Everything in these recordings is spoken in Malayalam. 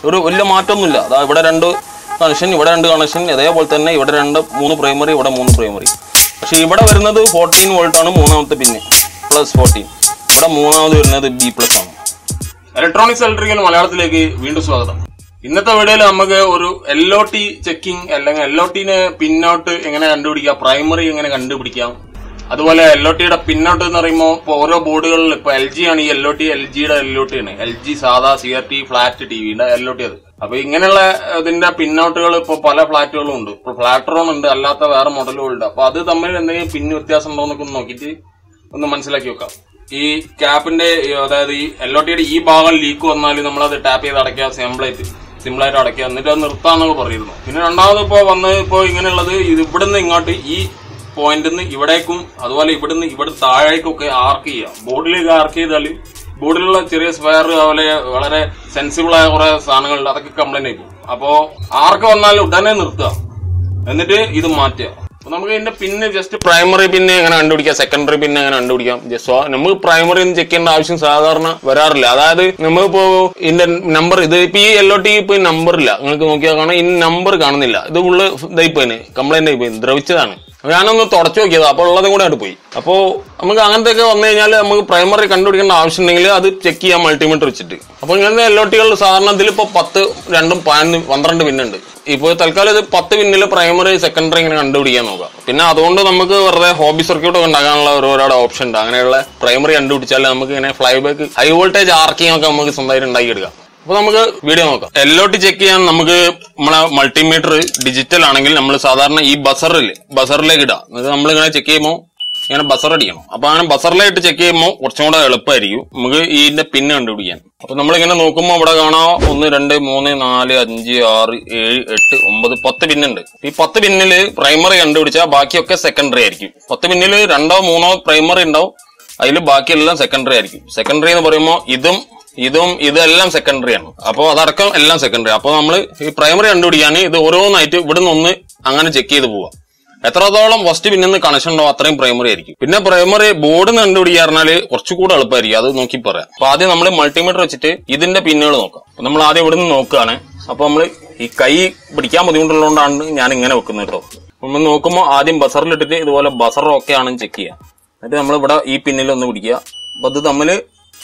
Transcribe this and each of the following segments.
ഒരു വലിയ മാറ്റമൊന്നുമില്ല അതാ ഇവിടെ രണ്ട് കണക്ഷൻ ഇവിടെ രണ്ട് കണക്ഷൻ അതേപോലെ തന്നെ ഇവിടെ രണ്ട് മൂന്ന് പ്രൈമറി ഇവിടെ മൂന്ന് പ്രൈമറി പക്ഷെ ഇവിടെ വരുന്നത് ഫോർട്ടീൻ വോൾട്ട് ആണ് മൂന്നാമത്തെ പിന്നെ പ്ലസ് ഫോർട്ടീൻ ഇവിടെ മൂന്നാമത് വരുന്നത് ബി പ്ലസ് ആണ് ഇലക്ട്രോണിക്സ് ഇലക്ട്രിക്കൽ മലയാളത്തിലേക്ക് വീണ്ടും സ്വാഗതം ഇന്നത്തെ വീഡിയോയിൽ നമുക്ക് ഒരു എൽ ഒ ടി ചെക്കിംഗ് അല്ലെങ്കിൽ എൽ ഒ ടിനെ പിന്നോട്ട് എങ്ങനെ കണ്ടുപിടിക്കാം പ്രൈമറി എങ്ങനെ കണ്ടുപിടിക്കാം അതുപോലെ എൽ ഒ ടിയുടെ പിന്നോട്ട് എന്ന് പറയുമ്പോൾ ഇപ്പോൾ ഓരോ ബോർഡുകളിൽ ഇപ്പൊ എൽ ജി ആണ് ഈ എൽ ഒ ടി എൽ ജിയുടെ എൽ ഒ ടി ആണ് എൽ ജി സാധാ C R T flat T വിയുടെ എൽ ഒ ടി അത് അപ്പൊ ഇങ്ങനെയുള്ള ഇതിന്റെ പിന്നോട്ടുകൾ ഇപ്പോൾ പല ഫ്ലാറ്റുകളും ഉണ്ട് ഇപ്പൊ ഫ്ലാറ്ററോൺ ഉണ്ട് അല്ലാത്ത വേറെ മോഡലുകൾ ഉണ്ട് അപ്പൊ അത് തമ്മിൽ എന്തെങ്കിലും പിന്ന് വ്യത്യാസം ഉണ്ടോ എന്നൊക്കെ ഒന്ന് നോക്കിയിട്ട് ഒന്ന് മനസ്സിലാക്കി വെക്കാം ഈ ക്യാപ്പിന്റെ ഈ അതായത് ഈ എൽ ഒ ടിയുടെ ഈ ഭാഗം ലീക്ക് വന്നാൽ നമ്മളത് ടാപ്പ് ചെയ്ത് അടയ്ക്കുക സിമ്പിളായിട്ട് സിമ്പിളായിട്ട് അടയ്ക്കുക എന്നിട്ട് അത് നിർത്താന്നൊക്കെ പറയുന്നു പിന്നെ രണ്ടാമത് ഇപ്പോ വന്ന് ഇപ്പോ ഇങ്ങനെയുള്ളത് ഇത് ഇവിടുന്ന് ഇങ്ങോട്ട് ഈ പോയിന്റിൽ നിന്ന് ഇവിടേക്കും അതുപോലെ ഇവിടുന്ന് ഇവിടെ താഴേക്കൊക്കെ ആർക്ക് ചെയ്യാം ബോർഡിലേക്ക് ആർക്ക് ചെയ്താൽ ബോർഡിലുള്ള ചെറിയ സ്പെയർ അതുപോലെ വളരെ സെൻസിബിൾ ആയ കുറെ സാധനങ്ങളുണ്ട് അതൊക്കെ കംപ്ലൈന്റ് ആയി പോകും അപ്പോ ആർക്ക് വന്നാൽ ഉടനെ നിർത്തുക എന്നിട്ട് ഇത് മാറ്റുക അപ്പൊ നമുക്ക് ഇതിന്റെ പിന്നെ ജസ്റ്റ് പ്രൈമറി പിന്നെ എങ്ങനെ കണ്ടുപിടിക്കാം സെക്കൻഡറി പിന്നെ എങ്ങനെ കണ്ടുപിടിക്കാം ജസ്റ്റ് നമുക്ക് പ്രൈമറി ചെക്ക് ചെയ്യേണ്ട ആവശ്യം സാധാരണ വരാറില്ല അതായത് നമ്മളിപ്പോ ഇതിന്റെ നമ്പർ ഇത് ഇപ്പൊ ഈ എൽ ഒ ടി ഇപ്പൊ നമ്പർ ഇല്ല നിങ്ങൾക്ക് നോക്കിയാൽ കാണാം ഈ നമ്പർ കാണുന്നില്ല ഇത് ഉള്ളു ഇതായി പോയിന് കംപ്ലൈന്റ് ആയി പോയി ദ്രവിച്ചതാണ് അപ്പൊ ഞാനൊന്ന് തുടച്ചു നോക്കിയത് അപ്പൊ ഉള്ളതും കൂടെ ആയിട്ട് പോയി അപ്പോ നമുക്ക് അങ്ങനത്തെ ഒക്കെ വന്നു കഴിഞ്ഞാൽ നമുക്ക് പ്രൈമറി കണ്ടുപിടിക്കേണ്ട ആവശ്യം ഉണ്ടെങ്കിൽ അത് ചെക്ക് ചെയ്യാം മൾട്ടിമീറ്റർ വെച്ചിട്ട് അപ്പൊ ഇങ്ങനത്തെ എൽ ഒ ടികൾ സാധാരണ ഇതിൽ ഇപ്പൊ പത്ത് രണ്ടും പതിനൊന്ന് പന്ത്രണ്ട് പിന്നുണ്ട് ഇപ്പൊ തൽക്കാലം ഇത് പത്ത് പിന്നിൽ പ്രൈമറി സെക്കൻഡറി ഇങ്ങനെ കണ്ടുപിടിക്കാൻ നോക്കാം പിന്നെ അതുകൊണ്ട് നമുക്ക് വെറുതെ ഹോബി സർക്യൂട്ട് ഒക്കെ ഉണ്ടാക്കാനുള്ള ഓരോരോ ഓപ്ഷൻ ഉണ്ട് അങ്ങനെയുള്ള പ്രൈമറി കണ്ടുപിടിച്ചാൽ നമുക്ക് ഇങ്ങനെ fly back high voltage arcing ഒക്കെ നമുക്ക് സ്വന്തമായിട്ട് ഉണ്ടാക്കിയെടുക്കാം അപ്പൊ നമുക്ക് വീഡിയോ നോക്കാം എൽ ഒ ടി ചെക്ക് ചെയ്യാൻ നമുക്ക് നമ്മളെ മൾട്ടിമീറ്റർ ഡിജിറ്റൽ ആണെങ്കിൽ നമ്മൾ സാധാരണ ഈ ബസറിൽ ബസറിലേക്ക് ഇടാം അത് നമ്മൾ ഇങ്ങനെ ചെക്ക് ചെയ്യുമ്പോൾ ഇങ്ങനെ ബസർ അടിക്കണം അപ്പൊ അങ്ങനെ ബസറിലായിട്ട് ചെക്ക് ചെയ്യുമ്പോൾ കുറച്ചും കൂടെ എളുപ്പമായിരിക്കും നമുക്ക് ഇതിന്റെ പിന്ന് കണ്ടുപിടിക്കാൻ അപ്പൊ നമ്മളിങ്ങനെ നോക്കുമ്പോൾ ഇവിടെ കാണാം ഒന്ന് രണ്ട് മൂന്ന് നാല് അഞ്ച് ആറ് ഏഴ് എട്ട് ഒമ്പത് പത്ത് പിന്നുണ്ട് ഈ പത്ത് പിന്നില് പ്രൈമറി കണ്ടുപിടിച്ചാൽ ബാക്കിയൊക്കെ സെക്കൻഡറി ആയിരിക്കും പത്ത് പിന്നില് രണ്ടോ മൂന്നോ പ്രൈമറി ഉണ്ടാവും അതിൽ ബാക്കിയെല്ലാം സെക്കൻഡറി ആയിരിക്കും സെക്കൻഡറി എന്ന് പറയുമ്പോൾ ഇതും ഇതും ഇതെല്ലാം സെക്കൻഡറി ആണ് അപ്പോൾ അതടക്കം എല്ലാം സെക്കൻഡറി അപ്പോൾ നമ്മൾ ഈ പ്രൈമറി കണ്ടുപിടിക്കാൻ ഇത് ഓരോന്നായിട്ട് ഇവിടുന്ന് ഒന്ന് അങ്ങനെ ചെക്ക് ചെയ്ത് പോവാം എത്രത്തോളം ഫസ്റ്റ് പിന്നിന്ന് കണക്ഷൻ ഉണ്ടോ അത്രയും പ്രൈമറി ആയിരിക്കും പിന്നെ പ്രൈമറി ബോർഡ് കണ്ടുപിടിക്കുക പറഞ്ഞാല് കുറച്ചുകൂടെ എളുപ്പമായിരിക്കും അത് നോക്കി പറയാം അപ്പൊ ആദ്യം നമ്മൾ മൾട്ടിമീറ്റർ വെച്ചിട്ട് ഇതിന്റെ പിന്നുകൾ നോക്കാം അപ്പൊ നമ്മൾ ആദ്യം ഇവിടുന്ന് നോക്കുകയാണ് അപ്പൊ നമ്മൾ ഈ കൈ പിടിക്കാൻ ബുദ്ധിമുട്ടുള്ളതുകൊണ്ടാണ് ഞാൻ ഇങ്ങനെ വെക്കുന്നത് കേട്ടോ നമ്മൾ നോക്കുമ്പോൾ ആദ്യം ബസറിലിട്ടിട്ട് ഇതുപോലെ ബസർ ഓക്കെ ആണെന്ന് ചെക്ക് ചെയ്യാം എന്നിട്ട് നമ്മൾ ഇവിടെ ഈ പിന്നിൽ ഒന്ന് പിടിക്കുക അപ്പൊ ഇത് തമ്മില്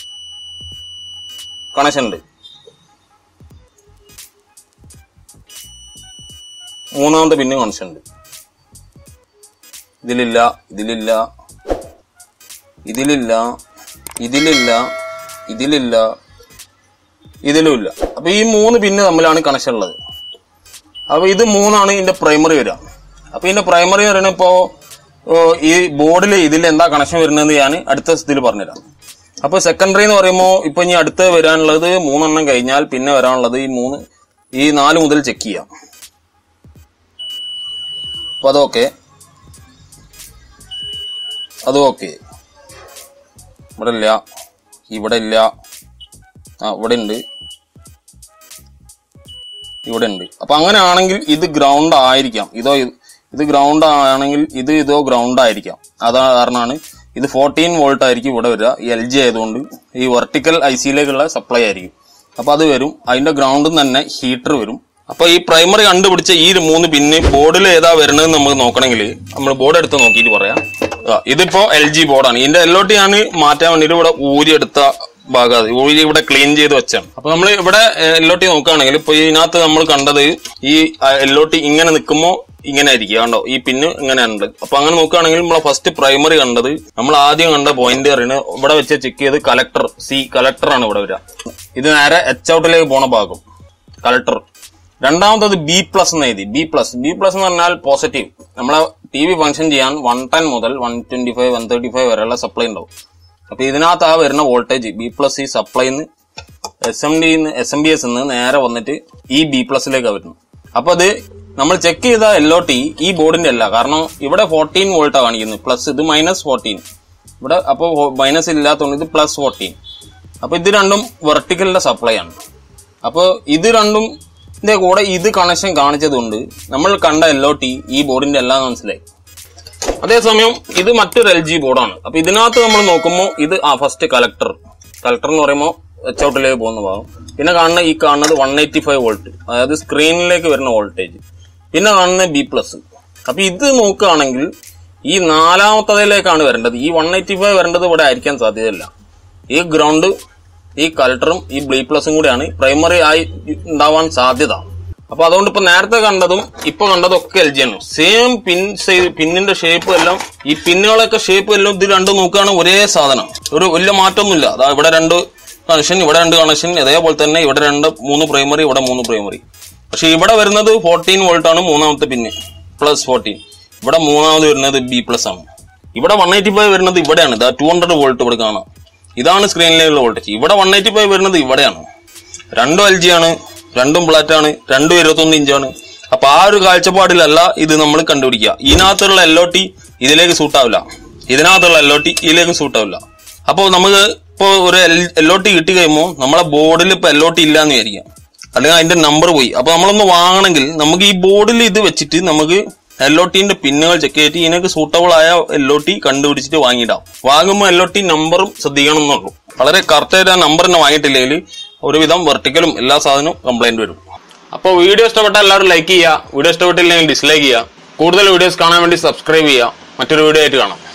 കണക്ഷൻ ഉണ്ട് മൂന്നാമത്തെ പിന്നെ കണക്ഷൻ ഉണ്ട് ഇതിലില്ല ഇതിലില്ല ഇതിലില്ല ഇതിലില്ല ഇതിലില്ല ഇതിലുമില്ല അപ്പൊ ഈ മൂന്ന് പിന്ന് തമ്മിലാണ് കണക്ഷൻ ഉള്ളത് അപ്പൊ ഇത് മൂന്നാണ് ഇതിന്റെ പ്രൈമറി വരിക അപ്പൊ ഇതിന്റെ പ്രൈമറി എന്ന് പറയുന്നത് ഇപ്പോ ഓ, ഈ ബോർഡിൽ ഇതിൽ എന്താ കണക്ഷൻ വരുന്നത് ഞാൻ അടുത്ത ഇതിൽ പറഞ്ഞുതരാം അപ്പൊ സെക്കൻഡറി എന്ന് പറയുമ്പോൾ ഇപ്പൊ ഇനി അടുത്ത് വരാനുള്ളത് മൂന്നെണ്ണം കഴിഞ്ഞാൽ പിന്നെ വരാനുള്ളത് ഈ മൂന്ന് ഈ നാല് മുതൽ ചെക്ക് ചെയ്യാം അപ്പൊ അതൊക്കെ അതും ഓക്കെ ഇവിടെ ഇല്ല ഇവിടെ ഇല്ല ആ ഇവിടെ ഉണ്ട് ഇവിടെ ഉണ്ട് അപ്പൊ അങ്ങനെ ആണെങ്കിൽ ഇത് ഗ്രൗണ്ട് ആയിരിക്കാം ഇതോ ഇത് ഇത് ഗ്രൗണ്ട് ആണെങ്കിൽ ഇത് ഇതോ ഗ്രൗണ്ട് ആയിരിക്കാം അതാ കാരണമാണ് ഇത് ഫോർട്ടീൻ വോൾട്ട് ആയിരിക്കും ഇവിടെ വരിക ഈ എൽ ജി ആയതുകൊണ്ട് ഈ വെർട്ടിക്കൽ ഐ സിയിലേക്കുള്ള സപ്ലൈ ആയിരിക്കും അപ്പൊ അത് വരും അതിന്റെ ഗ്രൗണ്ടിൽ തന്നെ ഹീറ്റർ വരും അപ്പൊ ഈ പ്രൈമറി കണ്ടുപിടിച്ച ഈ ഒരു മൂന്ന് പിന്നെ ബോർഡിൽ ഏതാ വരുന്നത് നമുക്ക് നോക്കണമെങ്കിൽ നമ്മൾ ബോർഡ് എടുത്ത് നോക്കിയിട്ട് പറയാം ആ, ഇതിപ്പോ എൽ ജി ബോർഡാണ് ഇതിന്റെ എൽ ഒ ടി ആണ് മാറ്റാൻ വേണ്ടിയിട്ട് ഇവിടെ ഊരിയെടുത്ത ഭാഗം അത് ഊരി ഇവിടെ ക്ലീൻ ചെയ്ത് വെച്ചാണ് അപ്പൊ നമ്മൾ ഇവിടെ എൽ ഒ ടി നോക്കുകയാണെങ്കിൽ ഇപ്പൊ ഇതിനകത്ത് നമ്മൾ കണ്ടത് ഈ എൽ ഒ ടി ഇങ്ങനെ നിൽക്കുമ്പോൾ ഇങ്ങനെ ആയിരിക്കും കണ്ടോ ഈ പിന്ന് ഇങ്ങനെ ഉണ്ട് അപ്പൊ അങ്ങനെ നോക്കുകയാണെങ്കിൽ നമ്മളെ ഫസ്റ്റ് പ്രൈമറി കണ്ടത് നമ്മൾ ആദ്യം കണ്ട പോയിന്റ് പറയുന്നത് ഇവിടെ വെച്ച് ചെക്ക് ചെയ്ത് കലക്ടർ സി കലക്ടർ ആണ് ഇവിടെ വരിക ഇത് നേരെ എച്ച് ഔട്ടിലേക്ക് പോണ ഭാഗം കലക്ടർ രണ്ടാമത്തത് ബി പ്ലസ് എന്ന് എഴുതി ബി പ്ലസ് ബി പ്ലസ് എന്ന് പറഞ്ഞാൽ പോസിറ്റീവ് നമ്മളെ ടി വി ഫംഗ്ഷൻ ചെയ്യാൻ വൺ ടെൻ മുതൽ one twenty five one thirty five വരെയുള്ള സപ്ലൈ ഉണ്ടാവും അപ്പൊ ഇതിനകത്ത് ആ വരുന്ന വോൾട്ടേജ് ബി പ്ലസ് ഈ സപ്ലൈന്ന് S M D S M B S നേരെ വന്നിട്ട് ഈ ബി പ്ലസിലേക്ക് വരുന്നു അപ്പൊ അത് നമ്മൾ ചെക്ക് ചെയ്ത എൽ ഒ ടി ഈ ബോർഡിന്റെ അല്ല കാരണം ഇവിടെ ഫോർട്ടീൻ വോൾട്ടാണ് കാണിക്കുന്നത് പ്ലസ് ഇത് മൈനസ് ഫോർട്ടീൻ ഇവിടെ അപ്പോൾ മൈനസ് ഇല്ലാത്തതുകൊണ്ട് ഇത് പ്ലസ് ഫോർട്ടീൻ അപ്പൊ ഇത് രണ്ടും വെർട്ടിക്കലിന്റെ സപ്ലൈ ആണ് അപ്പോൾ ഇത് രണ്ടും ഇതിന്റെ കൂടെ ഇത് കണക്ഷൻ കാണിച്ചതുകൊണ്ട് നമ്മൾ കണ്ട എൽ ഒ ടി ഈ ബോർഡിന്റെ എല്ലാം മനസ്സിലായി അതേസമയം ഇത് മറ്റൊരു എൽ ജി ബോർഡാണ് അപ്പൊ ഇതിനകത്ത് നമ്മൾ നോക്കുമ്പോൾ ഇത് ആ ഫസ്റ്റ് കലക്ടർ കലക്ടർ എന്ന് പറയുമ്പോൾ എച്ച് ഔട്ടിലേക്ക് പോകുന്ന ഭാഗം പിന്നെ കാണുന്ന ഈ കാണുന്നത് വൺ എയ്റ്റി ഫൈവ് വോൾട്ട് അതായത് സ്ക്രീനിലേക്ക് വരുന്ന വോൾട്ടേജ് പിന്നെ കാണുന്ന ബി പ്ലസ് അപ്പൊ ഇത് നോക്കുകയാണെങ്കിൽ ഈ നാലാമത്തതിലേക്കാണ് വരേണ്ടത് ഈ വൺ എയ്റ്റി ഫൈവ് വരേണ്ടത് ഇവിടെ ആയിരിക്കാൻ സാധ്യതയില്ല ഈ ഗ്രൗണ്ട് ഈ കൾട്ടറും ഈ ബ്ലീ പ്ലസും കൂടിയാണ് പ്രൈമറി ആയി ഉണ്ടാവാൻ സാധ്യത അപ്പൊ അതുകൊണ്ട് ഇപ്പൊ നേരത്തെ കണ്ടതും ഇപ്പൊ കണ്ടതും ഒക്കെ എൽ ജി ആണ് സെയിം പിൻ പിന്നിന്റെ ഷേപ്പ് എല്ലാം ഈ പിന്നുകളൊക്കെ ഷേപ്പ് എല്ലാം ഇത് രണ്ടും നോക്കുകയാണ് ഒരേ സാധനം ഒരു വലിയ മാറ്റമൊന്നുമില്ല അതാ ഇവിടെ രണ്ട് കണക്ഷൻ ഇവിടെ രണ്ട് കണക്ഷൻ അതേപോലെ തന്നെ ഇവിടെ രണ്ട് മൂന്ന് പ്രൈമറി ഇവിടെ മൂന്ന് പ്രൈമറി പക്ഷെ ഇവിടെ വരുന്നത് ഫോർട്ടീൻ വോൾട്ട് ആണ് മൂന്നാമത്തെ പിന്ന് പ്ലസ് ഫോർട്ടീൻ ഇവിടെ മൂന്നാമത് വരുന്നത് ബി പ്ലസ് ആണ് ഇവിടെ വൺ എയ്റ്റി ഫൈവ് വരുന്നത് ഇവിടെയാണ് ഇതാ ടു ഹൺഡ്രഡ് വോൾട്ട് ഇവിടെ കാണാം ഇതാണ് സ്ക്രീനിലേക്കുള്ള വോൾട്ടേജ് ഇവിടെ വൺ എയ്റ്റി ഫൈവ് വരുന്നത് ഇവിടെയാണ് രണ്ടും എൽ ജി ആണ് രണ്ടും ഫ്ലാറ്റ് ആണ് രണ്ടും ഇരുപത്തൊന്ന് ഇഞ്ചാണ് അപ്പൊ ആ ഒരു കാഴ്ചപ്പാടിലല്ല ഇത് നമ്മൾ കണ്ടുപിടിക്കുക ഇതിനകത്തുള്ള എൽ ഒ ടി ഇതിലേക്ക് സൂട്ടാവില്ല ഇതിനകത്തുള്ള എൽ ഒ ടി ഇതിലേക്ക് സൂട്ടാവില്ല അപ്പോൾ നമുക്ക് ഇപ്പോൾ ഒരു എൽ ഒ ടി കിട്ടി കഴിയുമ്പോൾ നമ്മളെ ബോർഡിൽ ഇപ്പൊ എൽ ഒ ടി ഇല്ലാന്ന് വിചാരിക്കാം അല്ലെങ്കിൽ അതിന്റെ നമ്പർ പോയി അപ്പൊ നമ്മളൊന്ന് വാങ്ങണമെങ്കിൽ നമുക്ക് ഈ ബോർഡിൽ ഇത് വെച്ചിട്ട് നമുക്ക് എൽ ഒ ടിന്റെ പിന്നുകൾ ചെക്ക് ചെയ്തിട്ട് ഇതിനൊക്കെ സൂട്ടബിൾ ആയ എൽ ഒ ടി കണ്ടുപിടിച്ചിട്ട് വാങ്ങിയിടാം വാങ്ങുമ്പോൾ എൽ ഒ ടി നമ്പറും ശ്രദ്ധിക്കണം എന്നുള്ളൂ വളരെ കറക്റ്റ് ആയിട്ട് ആ നമ്പർ തന്നെ വാങ്ങിയിട്ടില്ലെങ്കിൽ ഒരുവിധം വെർട്ടിക്കലും എല്ലാ സാധനവും കംപ്ലൈന്റ് വരും അപ്പോൾ വീഡിയോ ഇഷ്ടപ്പെട്ട എല്ലാവരും ലൈക്ക് ചെയ്യുക വീഡിയോ ഇഷ്ടപ്പെട്ടില്ലെങ്കിൽ ഡിസ്ലൈക്ക് ചെയ്യുക കൂടുതൽ വീഡിയോസ് കാണാൻ വേണ്ടി സബ്സ്ക്രൈബ് ചെയ്യുക മറ്റൊരു വീഡിയോ ആയിട്ട് കാണാം